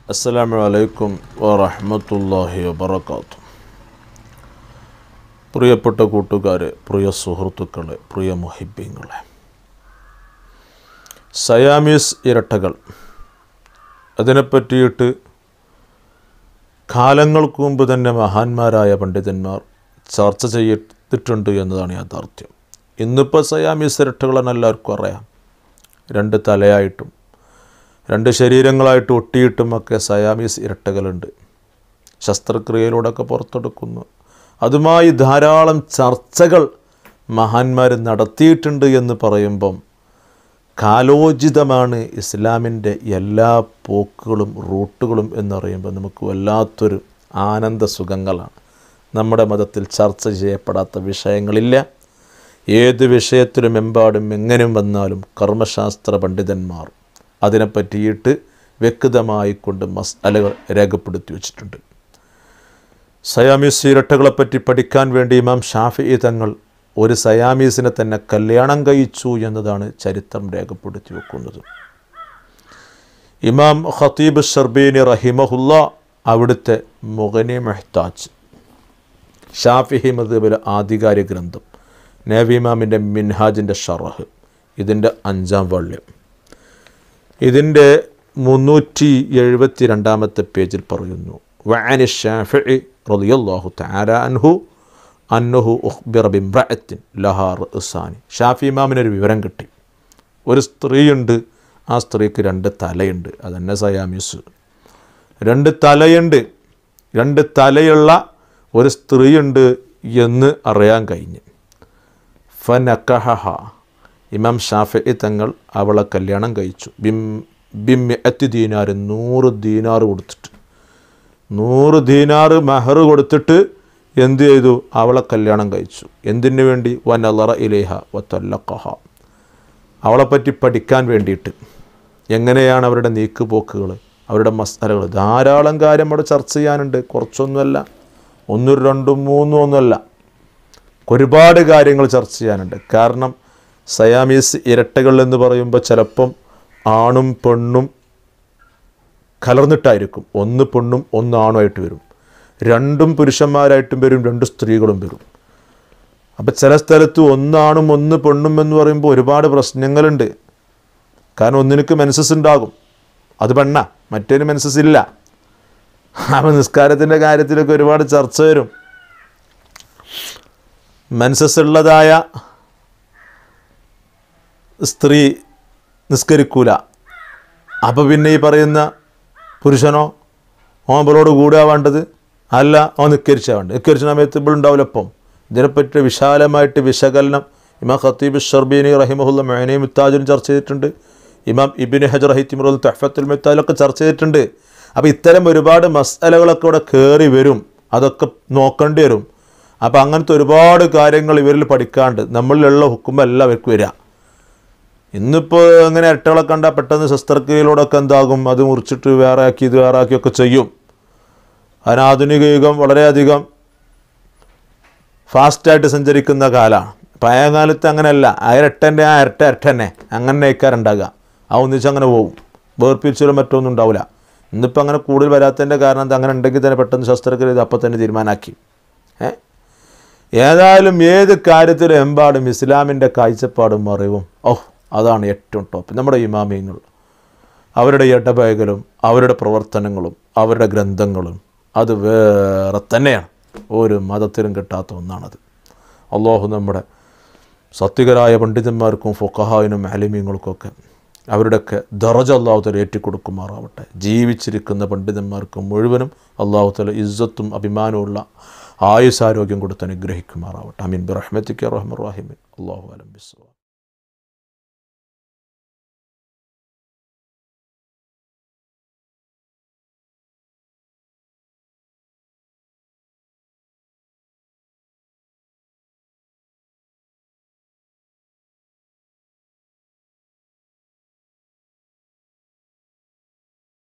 അസ്സലാമു അലൈക്കും വറഹ്മത്തുള്ളാഹി വബറകാത്തു പ്രിയപ്പെട്ട കൂട്ടുകാരെ പ്രിയ സുഹൃത്തുക്കളെ പ്രിയ മുഹിബ്യങ്ങളെ സയാമീസ് ഇരട്ടകൾ അതിനെപ്പറ്റിയിട്ട് കാലങ്ങൾക്ക് മുമ്പ് തന്നെ മഹാന്മാരായ പണ്ഡിതന്മാർ ചർച്ച ചെയ്തിട്ടുണ്ട് എന്നതാണ് യാഥാർത്ഥ്യം ഇന്നിപ്പോൾ സയാമീസ് ഇരട്ടകളെന്ന് എല്ലാവർക്കും അറിയാം രണ്ട് തലയായിട്ടും രണ്ട് ശരീരങ്ങളായിട്ട് ഒട്ടിയിട്ടും ഒക്കെ സയാമീസ് ഇരട്ടകളുണ്ട് ശസ്ത്രക്രിയയിലൂടെയൊക്കെ പുറത്തെടുക്കുന്നു അതുമായി ധാരാളം ചർച്ചകൾ മഹാന്മാർ നടത്തിയിട്ടുണ്ട് എന്ന് പറയുമ്പം കാലോചിതമാണ് ഇസ്ലാമിൻ്റെ എല്ലാ പോക്കുകളും റൂട്ടുകളും എന്ന് പറയുമ്പോൾ നമുക്ക് വല്ലാത്തൊരു ആനന്ദ സുഖങ്ങളാണ് നമ്മുടെ മതത്തിൽ ചർച്ച ചെയ്യപ്പെടാത്ത വിഷയങ്ങളില്ല ഏത് വിഷയത്തിലും എമ്പാടും എങ്ങനെയും വന്നാലും കർമ്മശാസ്ത്ര പണ്ഡിതന്മാർ അതിനെപ്പറ്റിയിട്ട് വ്യക്തമായി കൊണ്ട് മസാലകൾ രേഖപ്പെടുത്തി വച്ചിട്ടുണ്ട് സയാമീസ് ഇരട്ടകളെപ്പറ്റി പഠിക്കാൻ വേണ്ടി ഇമാം ഷാഫി തങ്ങൾ ഒരു സയാമീസിനെ തന്നെ കല്യാണം കഴിച്ചു എന്നതാണ് ചരിത്രം രേഖപ്പെടുത്തി വെക്കുന്നത് ഇമാം ഖത്തീബ് ഷർബീനി റഹിമഹുല്ല അവിടുത്തെ മുഗനി മെഹ്താജ് ഷാഫിഹി മദബിലെ ആധികാരിക ഗ്രന്ഥം നേവി ഇമാമിൻ്റെ മിൻഹാജിൻ്റെ ഷറഹ് ഇതിൻ്റെ അഞ്ചാം വള്യം ഇതിൻ്റെ മുന്നൂറ്റി എഴുപത്തി രണ്ടാമത്തെ പേജിൽ പറയുന്നു വഅനി ഷാഫിഇ റളിയല്ലാഹു തആല അൻഹു അന്നഹു ഉഖ്ബിറ ബിംറഅത്തിൻ ലഹാ റഅസാനി ഷാഫി ഇമാമിനൊരു വിവരം കിട്ടി ഒരു സ്ത്രീയുണ്ട് ആ സ്ത്രീക്ക് രണ്ട് തലയുണ്ട് അതന്നെ സയാമിസ് രണ്ട് തലയുണ്ട് രണ്ട് തലയുള്ള ഒരു സ്ത്രീയുണ്ട് എന്ന് അറിയാൻ കഴിഞ്ഞ് ഫനക്കഹ ഇമാം ഷാഫി തങ്ങൾ അവളെ കല്യാണം കഴിച്ചു ബിം ബിം എത്തി ദീനാർ നൂറ് ദീനാർ കൊടുത്തിട്ട് നൂറ് ദീനാർ മെഹർ കൊടുത്തിട്ട് എന്ത് ചെയ്തു അവളെ കല്യാണം കഴിച്ചു എന്തിനു വേണ്ടി വനലറ ഇലേഹ വത്തല്ലക്കഹ അവളെപ്പറ്റി പഠിക്കാൻ വേണ്ടിയിട്ട് എങ്ങനെയാണ് അവരുടെ നീക്കുപോക്കുകൾ അവരുടെ മസാലകൾ ധാരാളം കാര്യം അവിടെ ചർച്ച ചെയ്യാനുണ്ട് കുറച്ചൊന്നുമല്ല ഒന്നും രണ്ടും മൂന്നും ഒന്നുമല്ല ഒരുപാട് കാര്യങ്ങൾ ചർച്ച ചെയ്യാനുണ്ട് കാരണം സയാമീസ് ഇരട്ടകൾ എന്ന് പറയുമ്പോൾ ചിലപ്പം ആണും പെണ്ണും കലർന്നിട്ടായിരിക്കും ഒന്ന് പെണ്ണും ഒന്ന് ആണുമായിട്ട് വരും രണ്ടും പുരുഷന്മാരായിട്ടും വരും രണ്ട് സ്ത്രീകളും വരും അപ്പം ചില സ്ഥലത്ത് ഒന്നാണും ഒന്ന് പെണ്ണും എന്ന് പറയുമ്പോൾ ഒരുപാട് പ്രശ്നങ്ങളുണ്ട് കാരണം ഒന്നിനക്ക് മെൻസസ് ഉണ്ടാകും അത് പെണ്ണ മറ്റൊരു മെൻസസ് ഇല്ല അപ്പം നിസ്കാരത്തിൻ്റെ കാര്യത്തിലൊക്കെ ഒരുപാട് ചർച്ച വരും മെൻസസ് ഉള്ളതായ സ്ത്രീ നിസ്കരിക്കൂല അപ്പോൾ പിന്നെ ഈ പറയുന്ന പുരുഷനോ ഓമ്പലോട് കൂടുക വേണ്ടത് അല്ല ഓൻ നിസ്കരിച്ചാൽ വേണ്ടത് നിസ്കരിച്ച സമയത്ത് ഇപ്പോഴുണ്ടാവില്ല ഒപ്പം ഇതിനെപ്പറ്റി വിശാലമായിട്ട് വിശകലനം ഇമാം ഖത്തീബ് ഷർബീനി റഹിമഹുല്ല മൈനയും മുത്താജും ചർച്ച ചെയ്തിട്ടുണ്ട് ഇമാം ഇബിൻ ഹജർ ഹൈത്തിമുറുൽ തഹഫത്തുൽ മുത്താലൊക്കെ ചർച്ച ചെയ്തിട്ടുണ്ട് അപ്പോൾ ഇത്തരം ഒരുപാട് മസാലകളൊക്കെ ഇവിടെ കയറി വരും അതൊക്കെ നോക്കേണ്ടി വരും അപ്പോൾ അങ്ങനത്തെ ഒരുപാട് കാര്യങ്ങൾ ഇവരിൽ പഠിക്കാണ്ട് നമ്മളിലുള്ള ഹുക്കുമല്ല അവർക്ക് വരിക ഇന്നിപ്പോൾ അങ്ങനെ ഇരട്ടകളെ കണ്ടാൽ പെട്ടെന്ന് ശസ്ത്രക്രിയയിലൂടെയൊക്കെ എന്താകും അത് മുറിച്ചിട്ട് വേറെ ആക്കി ഇത് വേറെ ആക്കിയൊക്കെ ചെയ്യും അതിന് ആധുനിക യുഗം വളരെയധികം ഫാസ്റ്റായിട്ട് സഞ്ചരിക്കുന്ന കാലമാണ് പഴയ കാലത്ത് അങ്ങനെയല്ല ആ ഇരട്ടൻ്റെ ആ ഇരട്ട ഇരട്ട തന്നെ അങ്ങനെ നയിക്കാറുണ്ടാകുക ആ ഒന്നിച്ച് അങ്ങനെ പോകും വേർപ്പിരിച്ചാലും മറ്റൊന്നും ഉണ്ടാവില്ല ഇന്നിപ്പോൾ അങ്ങനെ കൂടുതൽ വരാത്തതിൻ്റെ കാരണം എന്താ അങ്ങനെ ഉണ്ടെങ്കിൽ തന്നെ പെട്ടെന്ന് ശസ്ത്രക്രിയ ഇത് അപ്പം തന്നെ തീരുമാനമാക്കി ഏ ഏതായാലും ഏത് കാര്യത്തിലും എമ്പാടും ഇസ്ലാമിൻ്റെ കാഴ്ചപ്പാടും അറിവും ഓ അതാണ് ഏറ്റവും ടോപ്പ് നമ്മുടെ ഇമാമിയങ്ങൾ അവരുടെ ഇടപഴകലും അവരുടെ പ്രവർത്തനങ്ങളും അവരുടെ ഗ്രന്ഥങ്ങളും അത് വേറെ തന്നെയാണ് ഒരു മതത്തിലും കിട്ടാത്ത ഒന്നാണത് അള്ളാഹു നമ്മുടെ സത്യകരായ പണ്ഡിതന്മാർക്കും ഫൊക്കഹാവിനും അലിമീങ്ങൾക്കൊക്കെ അവരുടെയൊക്കെ ദറജ അള്ളാഹു തല ഏറ്റിക്കൊടുക്കുമാറാവട്ടെ ജീവിച്ചിരിക്കുന്ന പണ്ഡിതന്മാർക്ക് മുഴുവനും അള്ളാഹു തല ഇസ്സത്തും അഭിമാനമുള്ള ആയുസാരോഗ്യം കൊടുത്ത് അനുഗ്രഹിക്കുമാറാവട്ടെ അമീൻ ബിറഹ്മത്തിക്ക് റഹ്മർ റാഹിമിൻ അള്ളാഹു അലം ബിസ്വാ